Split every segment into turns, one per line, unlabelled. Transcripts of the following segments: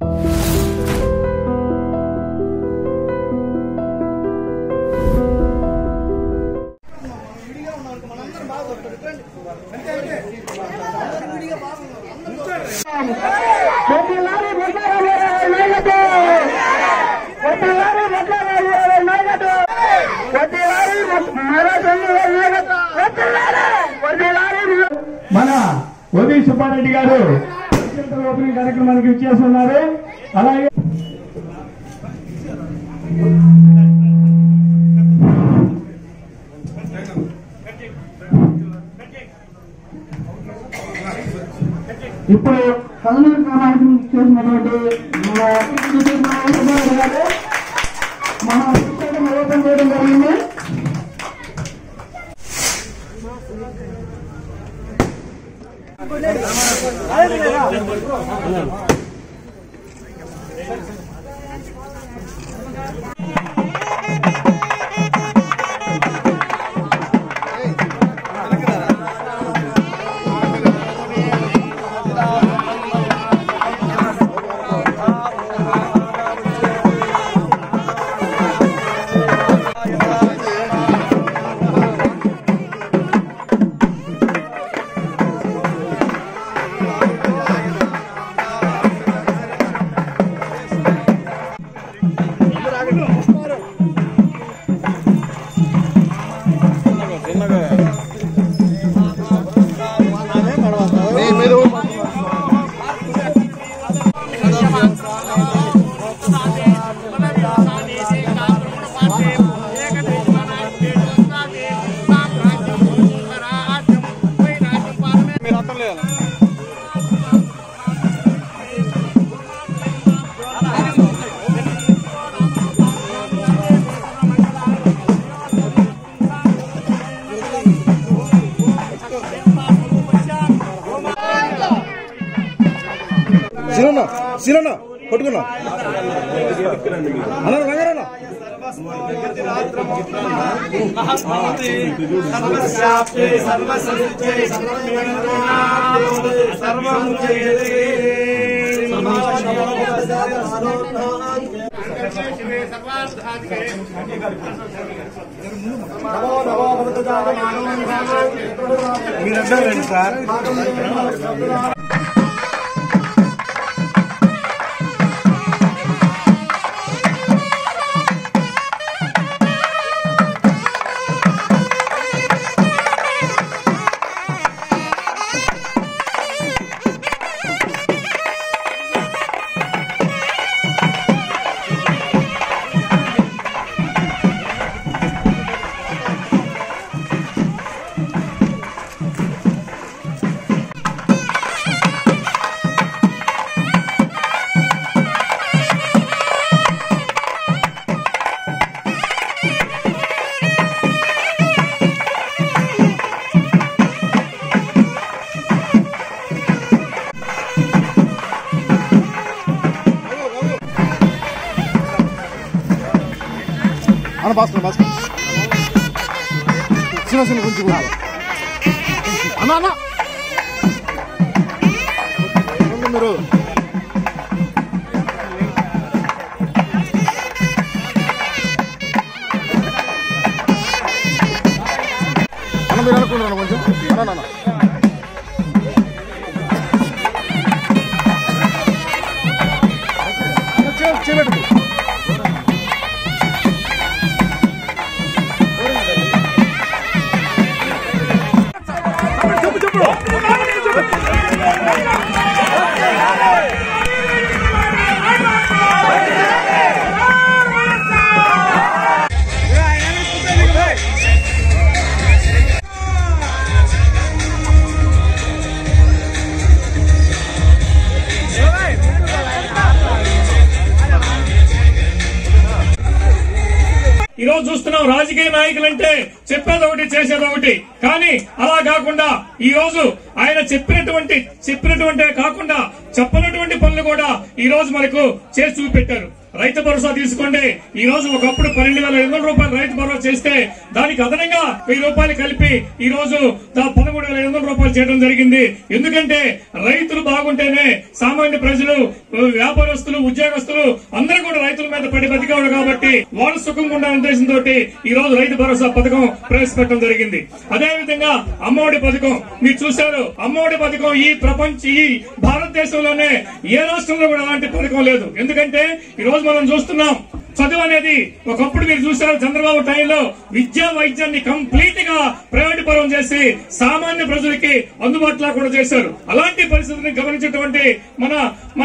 కొట్టిలారి బొట్టాలి నాయకత్వం కొట్టిలారి బొట్టాలి నాయకత్వం కొట్టిలారి మహారాజు నాయకత్వం కొట్టిలారి
మన ఓబీ సుబ్బారెడ్డి గారు సెంటర్ ఓపెనింగ్ కార్యక్రమానికి ఇచ్చేస్తున్నారు అలాగే
ఇప్పుడు కలనూరు గ్రామానికి చేసినటువంటి మన సుబ్బారెడ్డి గారు మన పుస్తకం ఓపెన్ చేయడం జరిగింది
సిరన్న సిరన్న పట్టుకున్నా అన్న రంగారన్న మీరందరూ రండి సార్ అన్న భాస్కర్ భాస్కర్ చిన్న చిన్న కొంచెం కూడా అన్న అన్న ఏమండి మీరు అన్న మీరు అనుకుంటున్నాను కొంచెం అన్న అన్న చేయబెట్టు
ఈ రోజు చూస్తున్నాం రాజకీయ నాయకులంటే చెప్పేది ఒకటి చేసేది ఒకటి కానీ అలా కాకుండా ఈ రోజు ఆయన చెప్పినటువంటి చెప్పినటువంటి కాకుండా చెప్పనటువంటి పనులు కూడా ఈ రోజు మనకు చేసి చూపెట్టారు రైతు భరోసా తీసుకోండి ఈ రోజు ఒకప్పుడు పన్నెండు వేల ఐదు వందల రూపాయలు రైతు భరోసా చేస్తే దానికి అదనంగా వెయ్యి రూపాయలు కలిపి ఈ రోజు దా- పదమూడు వేల ఐదు వందల రూపాయలు చేయడం జరిగింది ఎందుకంటే రైతులు బాగుంటేనే సామాన్య ప్రజలు వ్యాపారస్తులు ఉద్యోగస్తులు అందరూ కూడా రైతుల మీద పడి బతికేవాడు కాబట్టి వాళ్ళు సుఖంగా ఉండాలనే ఉద్దేశంతో ఈ రోజు రైతు భరోసా పథకం ప్రవేశపెట్టడం జరిగింది అదే విధంగా అమ్మఒడి పథకం మీరు చూశారు అమ్మఒడి పథకం ఈ ప్రపంచ ఈ భారతదేశంలోనే ఏ రాష్ట్రంలో కూడా అలాంటి పథకం లేదు ఎందుకంటే ఈ రోజు మనం చూస్తున్నాం చదువు అనేది ఒకప్పుడు మీరు చూశారు చంద్రబాబు టైంలో విద్యా వైద్యాన్ని కంప్లీట్ గా ప్రైవేట్ పరం చేసి సామాన్య ప్రజలకి అందుబాటులో కూడా చేశారు అలాంటి పరిస్థితిని గమనించినటువంటి మన మన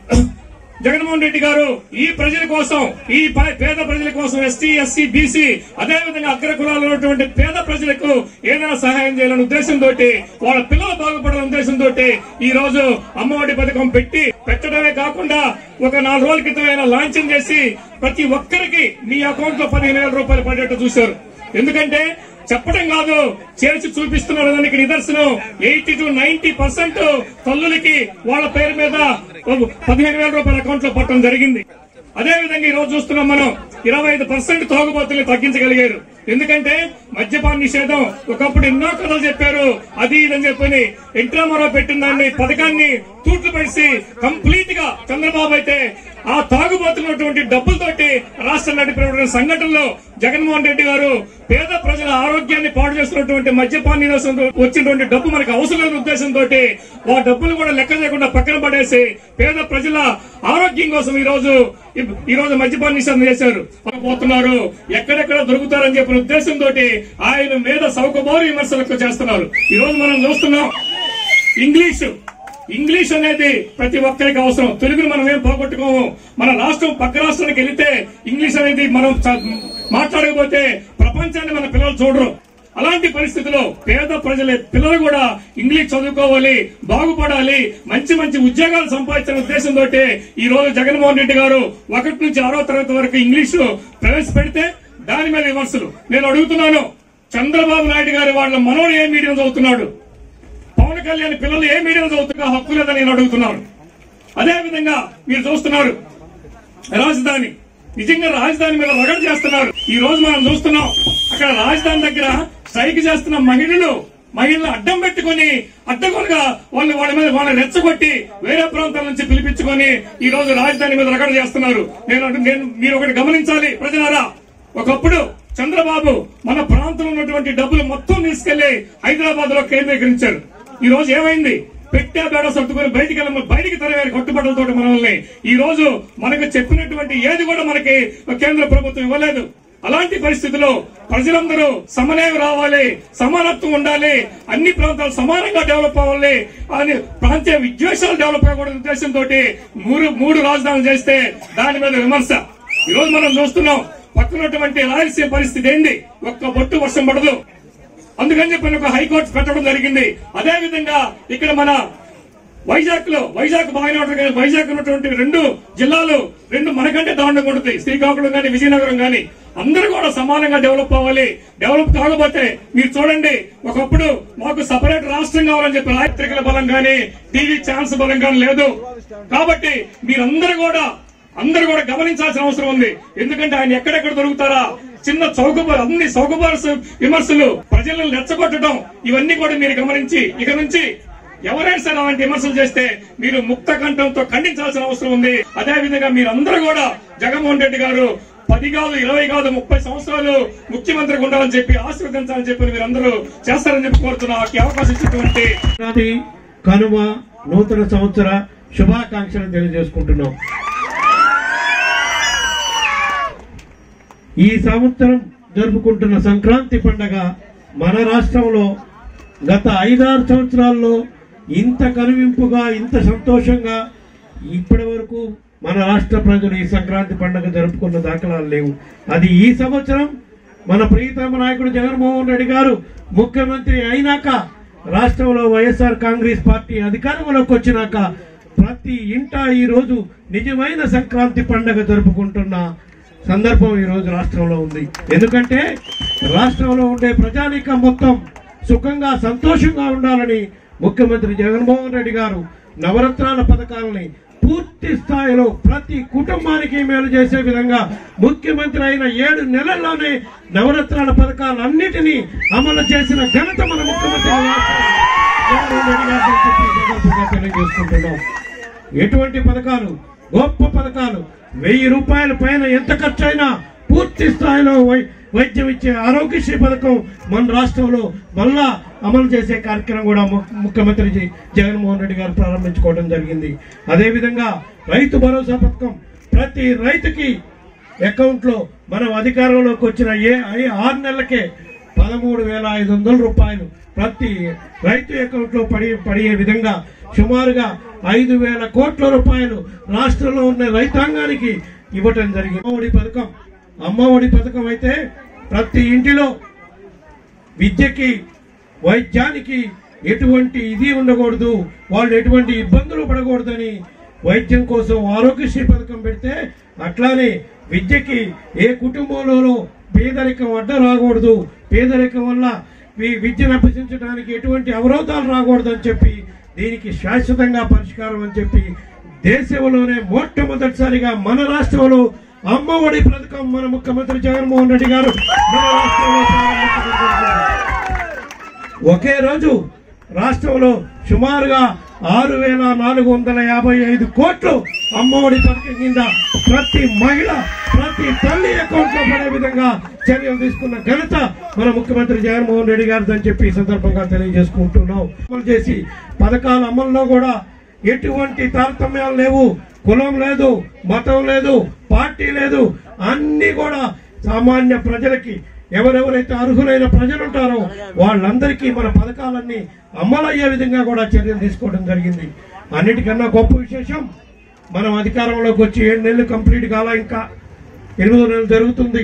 జగన్మోహన్ రెడ్డి గారు ఈ ప్రజల కోసం ఈ ప- పేద ప్రజల కోసం ఎస్టీ ఎస్సీ బీసీ అదే విధంగా అగ్ర కులాలు ఉన్నటువంటి పేద ప్రజలకు ఏదైనా సహాయం చేయాలనే ఉద్దేశంతో వాళ్ళ పిల్లలు బాగుపడాలనే ఉద్దేశంతో ఈ రోజు అమ్మఒడి పథకం పెట్టి పెట్టడమే కాకుండా ఒక నాలుగు రోజుల క్రితం ఆయన లాంఛన్ చేసి ప్రతి ఒక్కరికి మీ అకౌంట్ లో పదిహేను వేల రూపాయలు పడేట్టు చూశారు ఎందుకంటే చెప్పడం కాదు చేసి చూపిస్తున్నారు దానికి నిదర్శనం ఎయిటీ టు నైన్టీ పర్సెంట్ తల్లులకి వాళ్ళ పేరు మీద పదిహేను వేల రూపాయల అకౌంట్ లో పట్టడం జరిగింది అదే విధంగా ఈ రోజు చూస్తున్నాం మనం ఇరవై ఐదు పర్సెంట్ తాగుబోతుల్ని తగ్గించగలిగారు ఎందుకంటే మద్యపాన నిషేధం ఒకప్పుడు ఎన్నో కథలు చెప్పారు అది ఇదని చెప్పని ఎన్టీ రామారావు పెట్టిన దాన్ని పథకాన్ని తూట్లు పెడిసి కంప్లీట్ గా చంద్రబాబు అయితే ఆ తాగుబోతున్నటువంటి డబ్బులతోటి రాష్ట్రం నడిపినటువంటి సంఘటనలో జగన్మోహన్ రెడ్డి గారు పేద ప్రజల ఆరోగ్యాన్ని పాడు చేస్తున్నటువంటి మద్యపాన నిరసన వచ్చినటువంటి డబ్బు మనకు అవసరం లేని ఉద్దేశంతో ఆ డబ్బులు కూడా లెక్క చేయకుండా పక్కన పడేసి పేద ప్రజల ఆరోగ్యం కోసం ఈ రోజు ఈ రోజు మద్యపాన నిషేధం చేశారు పోతున్నారు ఎక్కడెక్కడ దొరుకుతారని చెప్పిన ఉద్దేశంతో ఆయన మీద సౌకబారు విమర్శలకు చేస్తున్నారు ఈ రోజు మనం చూస్తున్నాం ఇంగ్లీషు ఇంగ్లీష్ అనేది ప్రతి ఒక్కరికి అవసరం తెలుగును మనం ఏం పోగొట్టుకోము మన రాష్ట్రం పక్క రాష్ట్రానికి వెళితే ఇంగ్లీష్ అనేది మనం చ- మాట్లాడకపోతే ప్రపంచాన్ని మన పిల్లలు చూడరు అలాంటి పరిస్థితుల్లో పేద ప్రజల పిల్లలు కూడా ఇంగ్లీష్ చదువుకోవాలి బాగుపడాలి మంచి మంచి ఉద్యోగాలు సంపాదించిన ఉద్దేశంతో ఈ రోజు జగన్మోహన్ రెడ్డి గారు ఒకటి నుంచి ఆరో తరగతి వరకు ఇంగ్లీషు ప్రవేశపెడితే దాని మీద విమర్శలు నేను అడుగుతున్నాను చంద్రబాబు నాయుడు గారి వాళ్ళ మనోడు ఏ మీడియం చదువుతున్నాడు పవన్ కళ్యాణ్ పిల్లలు ఏ మీడియం చదువుతున్నా హక్కు లేదని నేను అడుగుతున్నాను అదే విధంగా మీరు చూస్తున్నారు రాజధాని నిజంగా రాజధాని మీద రగడ చేస్తున్నారు ఈ రోజు మనం చూస్తున్నాం అక్కడ రాజధాని దగ్గర స్ట్రైక్ చేస్తున్న మహిళలు మహిళలు అడ్డం పెట్టుకుని అడ్డగోలుగా వాళ్ళు వాళ్ళ మీద వాళ్ళని రెచ్చగొట్టి వేరే ప్రాంతాల నుంచి పిలిపించుకొని ఈ రోజు రాజధాని మీద రగడ చేస్తున్నారు నేను అంటు- నేను మీరు ఒకటి గమనించాలి ప్రజలారా ఒకప్పుడు చంద్రబాబు మన ప్రాంతంలో ఉన్నటువంటి డబ్బులు మొత్తం తీసుకెళ్లి హైదరాబాద్ లో కేంద్రీకరించారు ఈ రోజు ఏమైంది పెట్టే బేడ సర్దుకొని బయటికి వెళ్ళ బయటికి తరవేరు కట్టుబడులతో మనల్ని ఈ రోజు మనకు చెప్పినటువంటి ఏది కూడా మనకి కేంద్ర ప్రభుత్వం ఇవ్వలేదు అలాంటి పరిస్థితుల్లో ప్రజలందరూ సమన్వయం రావాలి సమానత్వం ఉండాలి అన్ని ప్రాంతాలు సమానంగా డెవలప్ అవ్వాలి అని ప్రాంతీయ విద్వేషాలు డెవలప్ అవ్వకూడదు ఉద్దేశంతో మూడు మూడు రాజధానులు చేస్తే దాని మీద విమర్శ ఈ రోజు మనం చూస్తున్నాం పక్కనటువంటి రాయలసీమ పరిస్థితి ఏంది ఒక్క బొట్టు వర్షం పడదు అందుకని చెప్పి ఒక హైకోర్టు పెట్టడం జరిగింది అదే విధంగా ఇక్కడ మన వైజాగ్ లో వైజాగ్ బాగానే ఉంటుంది కానీ వైజాగ్ ఉన్నటువంటి రెండు జిల్లాలు రెండు మనకంటే దారుణంగా ఉంటుంది శ్రీకాకుళం గాని విజయనగరం గాని అందరూ కూడా సమానంగా డెవలప్ అవ్వాలి డెవలప్ కాకపోతే మీరు చూడండి ఒకప్పుడు మాకు సపరేట్ రాష్ట్రం కావాలని చెప్పి రాత్రికల బలం గాని టీవీ ఛాన్స్ బలం గాని లేదు కాబట్టి మీరందరూ కూడా అందరూ కూడా గమనించాల్సిన అవసరం ఉంది ఎందుకంటే ఆయన ఎక్కడెక్కడ దొరుకుతారా చిన్న చౌకబారు అన్ని చౌకబారు విమర్శలు ప్రజలను రెచ్చగొట్టడం ఇవన్నీ కూడా మీరు గమనించి ఇక నుంచి ఎవరైనా సరే అలాంటి విమర్శలు చేస్తే మీరు ముక్త కంఠంతో ఖండించాల్సిన అవసరం ఉంది అదే విధంగా మీరందరూ కూడా జగన్మోహన్ రెడ్డి గారు పది కాదు ఇరవై కాదు ముప్పై సంవత్సరాలు ముఖ్యమంత్రిగా ఉండాలని చెప్పి ఆశీర్వదించాలని చెప్పి మీరందరూ చేస్తారని చెప్పి కోరుతున్నా ఈ అవకాశం ఇచ్చినటువంటి
సంక్రాంతి కనుమ నూతన సంవత్సర శుభాకాంక్షలు తెలియజేసుకుంటున్నాం ఈ సంవత్సరం జరుపుకుంటున్న సంక్రాంతి పండగ మన రాష్ట్రంలో గత ఐదారు సంవత్సరాల్లో ఇంత కనువింపుగా ఇంత సంతోషంగా ఇప్పటి వరకు మన రాష్ట్ర ప్రజలు ఈ సంక్రాంతి పండుగ జరుపుకున్న దాఖలాలు లేవు అది ఈ సంవత్సరం మన ప్రియతమ నాయకుడు జగన్మోహన్ రెడ్డి గారు ముఖ్యమంత్రి అయినాక రాష్ట్రంలో వైఎస్ఆర్ కాంగ్రెస్ పార్టీ అధికారంలోకి వచ్చినాక ప్రతి ఇంట ఈ రోజు నిజమైన సంక్రాంతి పండుగ జరుపుకుంటున్న సందర్భం ఈ రోజు రాష్ట్రంలో ఉంది ఎందుకంటే రాష్ట్రంలో ఉండే ప్రజానీకం మొత్తం సుఖంగా సంతోషంగా ఉండాలని ముఖ్యమంత్రి జగన్మోహన్ రెడ్డి గారు నవరత్నాల పథకాలని పూర్తి స్థాయిలో ప్రతి కుటుంబానికి మేలు చేసే విధంగా ముఖ్యమంత్రి అయిన ఏడు నెలల్లోనే నవరత్నాల పథకాలన్నిటినీ అమలు చేసిన ఘనత మన ముఖ్యమంత్రి జగన్మోహన్ రెడ్డి గారిని చెప్పి ఈ సందర్భంగా తెలియజేసుకుంటున్నాం ఎటువంటి పథకాలు గొప్ప పథకాలు వెయ్యి రూపాయల పైన ఎంత ఖర్చు అయినా పూర్తి స్థాయిలో వై- వైద్యం ఇచ్చే ఆరోగ్యశ్రీ పథకం మన రాష్ట్రంలో మళ్ళా అమలు చేసే కార్యక్రమం కూడా ము- ముఖ్యమంత్రి జి- జగన్మోహన్ రెడ్డి గారు ప్రారంభించుకోవడం జరిగింది అదేవిధంగా రైతు భరోసా పథకం ప్రతి రైతుకి అకౌంట్ లో మనం అధికారంలోకి వచ్చిన ఏ ఐ- ఆరు నెలలకే పదమూడు వేల ఐదు వందల రూపాయలు ప్రతి రైతు అకౌంట్ లో పడి పడే విధంగా సుమారుగా ఐదు వేల కోట్ల రూపాయలు రాష్ట్రంలో ఉన్న రైతాంగానికి ఇవ్వటం జరిగింది అమ్మఒడి పథకం అమ్మఒడి పథకం అయితే ప్రతి ఇంటిలో విద్యకి వైద్యానికి ఎటువంటి ఇది ఉండకూడదు వాళ్ళు ఎటువంటి ఇబ్బందులు పడకూడదని వైద్యం కోసం ఆరోగ్యశ్రీ పథకం పెడితే అట్లానే విద్యకి ఏ కుటుంబంలో పేదరికం అడ్డ రాకూడదు పేదరికం వల్ల వి- విద్యను అభ్యసించడానికి ఎటువంటి అవరోధాలు రాకూడదు అని చెప్పి దీనికి శాశ్వతంగా పరిష్కారం అని చెప్పి దేశంలోనే మొట్టమొదటిసారిగా మన రాష్ట్రంలో అమ్మఒడి పథకం మన ముఖ్యమంత్రి జగన్మోహన్ రెడ్డి గారు మన రాష్ట్రంలో ప్రారంభించడం జరిగింది. ఒకే రోజు రాష్ట్రంలో సుమారుగా ఆరు వేల నాలుగు వందల యాభై ఐదు కోట్లు అమ్మఒడి పథకం కింద ప్రతి మహిళ ప్రతి తల్లి అకౌంట్ లో పడే విధంగా చర్యలు తీసుకున్న ఘనత మన ముఖ్యమంత్రి జగన్మోహన్ రెడ్డి గారిది అని చెప్పి ఈ సందర్భంగా తెలియజేసుకుంటున్నాం అమలు చేసి పథకాల అమల్లో కూడా ఎటువంటి తారతమ్యాలు లేవు కులం లేదు మతం లేదు పార్టీ లేదు అన్ని కూడా సామాన్య ప్రజలకి ఎవరెవరైతే అర్హులైన ప్రజలు ఉంటారో వాళ్ళందరికీ మన పథకాలన్నీ అమలయ్యే విధంగా కూడా చర్యలు తీసుకోవడం జరిగింది అన్నిటికన్నా గొప్ప విశేషం మనం అధికారంలోకి వచ్చి ఏడు నెలలు కంప్లీట్ కాలా ఇంకా ఎనిమిదో నెలలు జరుగుతుంది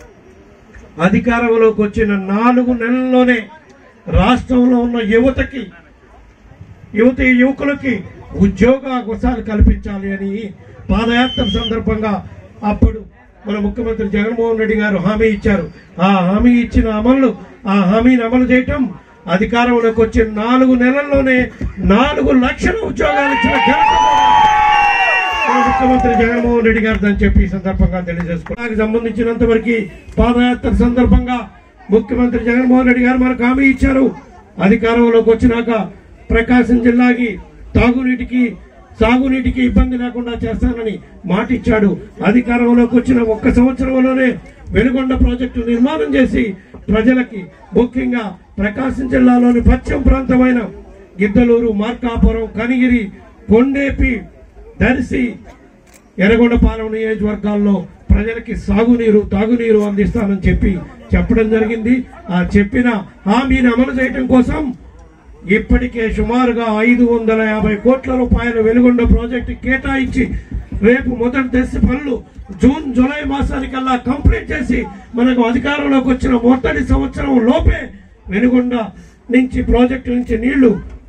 అధికారంలోకి వచ్చిన నాలుగు నెలల్లోనే రాష్ట్రంలో ఉన్న యువతకి యువతి యువకులకి ఉద్యోగ అవకాశాలు కల్పించాలి అని పాదయాత్ర సందర్భంగా అప్పుడు మన ముఖ్యమంత్రి జగన్మోహన్ రెడ్డి గారు హామీ ఇచ్చారు ఆ హామీ ఇచ్చిన అమలు ఆ హామీని అమలు చేయటం అధికారంలోకి వచ్చిన నాలుగు నెలల్లోనే నాలుగు లక్షల ఉద్యోగాలు ఇచ్చిన ఘనత కూడా మన ముఖ్యమంత్రి జగన్మోహన్ రెడ్డి గారు అని చెప్పి ఈ సందర్భంగా తెలియజేసుకోవడానికి సంబంధించినంత వరకు పాదయాత్ర సందర్భంగా ముఖ్యమంత్రి జగన్మోహన్ రెడ్డి గారు మనకు హామీ ఇచ్చారు అధికారంలోకి వచ్చినాక ప్రకాశం జిల్లాకి తాగునీటికి సాగునీటికి ఇబ్బంది లేకుండా చేస్తానని మాట ఇచ్చాడు అధికారంలోకి వచ్చిన ఒక్క సంవత్సరంలోనే వెలుగొండ ప్రాజెక్టు నిర్మాణం చేసి ప్రజలకి ముఖ్యంగా ప్రకాశం జిల్లాలోని పశ్చిమ ప్రాంతమైన గిద్దలూరు మార్కాపురం కనిగిరి కొండేపి దర్శి ఎర్రగొండపాలెం నియోజకవర్గాల్లో ప్రజలకి సాగునీరు తాగునీరు అందిస్తానని చెప్పి చెప్పడం జరిగింది ఆ చెప్పిన హామీని అమలు చేయడం కోసం ఇప్పటికే సుమారుగా ఐదు వందల యాభై కోట్ల రూపాయల వెలుగొండ ప్రాజెక్టు కేటాయించి రేపు మొదటి దశ పనులు జూన్ జూలై మాసానికల్లా కంప్లీట్ చేసి మనకు అధికారంలోకి వచ్చిన మొదటి సంవత్సరం లోపే వెలుగొండ నుంచి ప్రాజెక్టు నుంచి నీళ్లు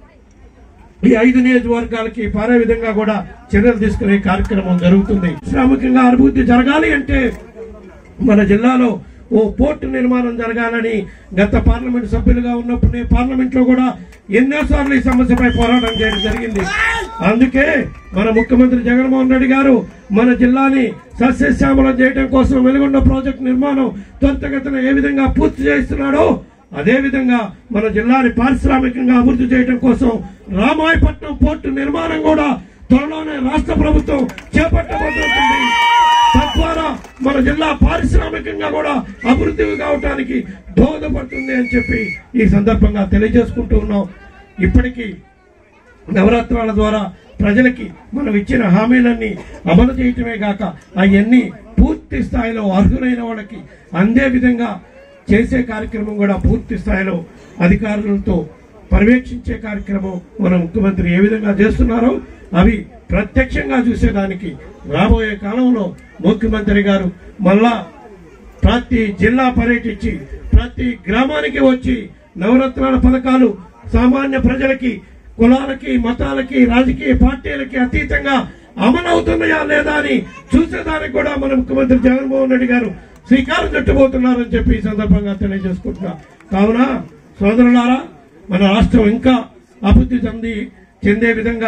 ఈ ఐదు నియోజకవర్గాలకి పారే విధంగా కూడా చర్యలు తీసుకునే కార్యక్రమం జరుగుతుంది శ్రామికంగా అభివృద్ధి జరగాలి అంటే మన జిల్లాలో ఓ పోర్టు నిర్మాణం జరగాలని గత పార్లమెంట్ సభ్యులుగా ఉన్నప్పుడు నేను పార్లమెంట్ లో కూడా ఎన్నోసార్లు ఈ సమస్యపై పోరాటం చేయడం జరిగింది అందుకే మన ముఖ్యమంత్రి జగన్మోహన్ రెడ్డి గారు మన జిల్లాని సస్యశ్యామలం చేయడం కోసం వెలుగొండ ప్రాజెక్టు నిర్మాణం త్వరితగతిన ఏ విధంగా పూర్తి చేస్తున్నాడో అదే విధంగా మన జిల్లాని పారిశ్రామికంగా అభివృద్ధి చేయడం కోసం రామాయపట్నం పోర్టు నిర్మాణం కూడా త్వరలోనే రాష్ట్ర ప్రభుత్వం చేపట్టబోతుంది తద్వారా మన జిల్లా పారిశ్రామికంగా కూడా అభివృద్ధి కావటానికి దోహదపడుతుంది అని చెప్పి ఈ సందర్భంగా తెలియజేసుకుంటూ ఉన్నాం ఇప్పటికీ నవరాత్రాల ద్వారా ప్రజలకి మనం ఇచ్చిన హామీలన్నీ అమలు చేయటమే కాక అవన్నీ పూర్తి స్థాయిలో అర్హులైన వాళ్ళకి అందే విధంగా చేసే కార్యక్రమం కూడా పూర్తి స్థాయిలో అధికారులతో పర్యవేక్షించే కార్యక్రమం మన ముఖ్యమంత్రి ఏ విధంగా చేస్తున్నారో అవి ప్రత్యక్షంగా చూసేదానికి రాబోయే కాలంలో ముఖ్యమంత్రి గారు మళ్ళా ప్రతి జిల్లా పర్యటించి ప్రతి గ్రామానికి వచ్చి నవరత్నాల పథకాలు సామాన్య ప్రజలకి కులాలకి మతాలకి రాజకీయ పార్టీలకి అతీతంగా అమలు అవుతున్నాయా లేదా అని చూసేదానికి కూడా మన ముఖ్యమంత్రి జగన్మోహన్ రెడ్డి గారు శ్రీకారం చుట్టబోతున్నారని చెప్పి ఈ సందర్భంగా తెలియజేసుకుంటున్నా కావున సోదరులారా మన రాష్ట్రం ఇంకా అభివృద్ధి చెంది చెందే విధంగా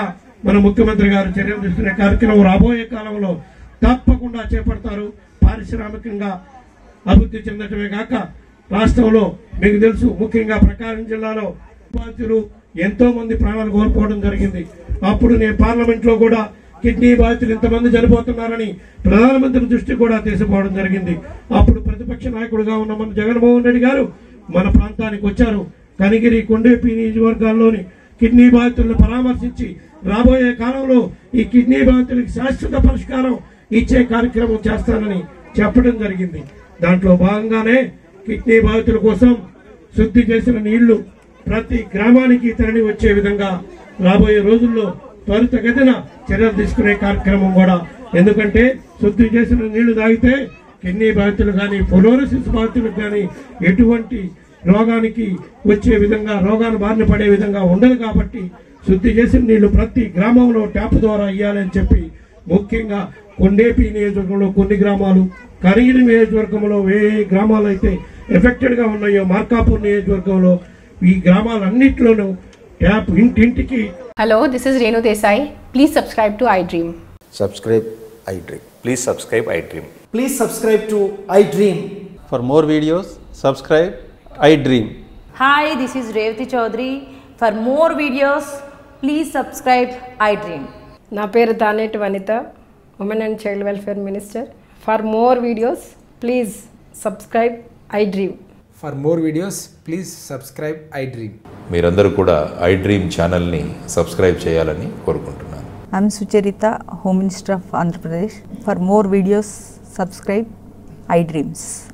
మన ముఖ్యమంత్రి గారు చర్యలు తీసుకునే కార్యక్రమం రాబోయే కాలంలో తప్పకుండా చేపడతారు పారిశ్రామికంగా అభివృద్ధి చెందటమే కాక రాష్ట్రంలో మీకు తెలుసు ముఖ్యంగా ప్రకాశం జిల్లాలో బాధితులు ఎంతో మంది ప్రాణాలు కోల్పోవడం జరిగింది అప్పుడు నేను పార్లమెంట్ లో కూడా కిడ్నీ బాధితులు ఇంతమంది చనిపోతున్నారని ప్రధానమంత్రి దృష్టి కూడా తీసుకుపోవడం జరిగింది అప్పుడు ప్రతిపక్ష నాయకుడిగా ఉన్న మన జగన్మోహన్ రెడ్డి గారు మన ప్రాంతానికి వచ్చారు కనిగిరి కొండేపి నియోజకవర్గాల్లోని కిడ్నీ బాధితులను పరామర్శించి రాబోయే కాలంలో ఈ కిడ్నీ బాధితులకు శాశ్వత పరిష్కారం ఇచ్చే కార్యక్రమం చేస్తానని చెప్పడం జరిగింది దాంట్లో భాగంగానే కిడ్నీ బాధితుల కోసం శుద్ధి చేసిన నీళ్లు ప్రతి గ్రామానికి తరలి వచ్చే విధంగా రాబోయే రోజుల్లో త్వరితగతిన చర్యలు తీసుకునే కార్యక్రమం కూడా ఎందుకంటే శుద్ధి చేసిన నీళ్లు తాగితే కిడ్నీ బాధితులు కానీ ఫ్లోరోసిస్ బాధితులకు కానీ ఎటువంటి రోగానికి వచ్చే విధంగా రోగాన్ని బారిన పడే విధంగా ఉండదు కాబట్టి శుద్ధి చేసిన నీళ్లు ప్రతి గ్రామంలో ట్యాప్ ద్వారా ఇవ్వాలని చెప్పి ముఖ్యంగా కొండేపి నియోజకవర్గంలో కొన్ని గ్రామాలు కరిగిరి నియోజకవర్గంలో ఏ ఏ గ్రామాలు అయితే ఎఫెక్టెడ్ గా ఉన్నాయో మార్కాపూర్ నియోజకవర్గంలో ఈ గ్రామాలన్నింటిలోనూ ట్యాప్ ఇంటింటికి
Hello, this is Renu Desai. Please subscribe to iDream.
subscribe iDream.
Please subscribe iDream.
Please subscribe to iDream.
For more videos, subscribe iDream.
Hi, this is Revati Chaudhary. For more videos, please subscribe iDream.
నా పేరు Daneti Vanitha women and child welfare minister for more videos please subscribe iDream
For more videos, please subscribe iDream.
మీరందరూ కూడా iDream ఛానల్ని subscribe చేయాలని కోరుకుంటున్నాను
I'm Sucharita, Home Minister of Andhra Pradesh. For more videos, subscribe iDreams.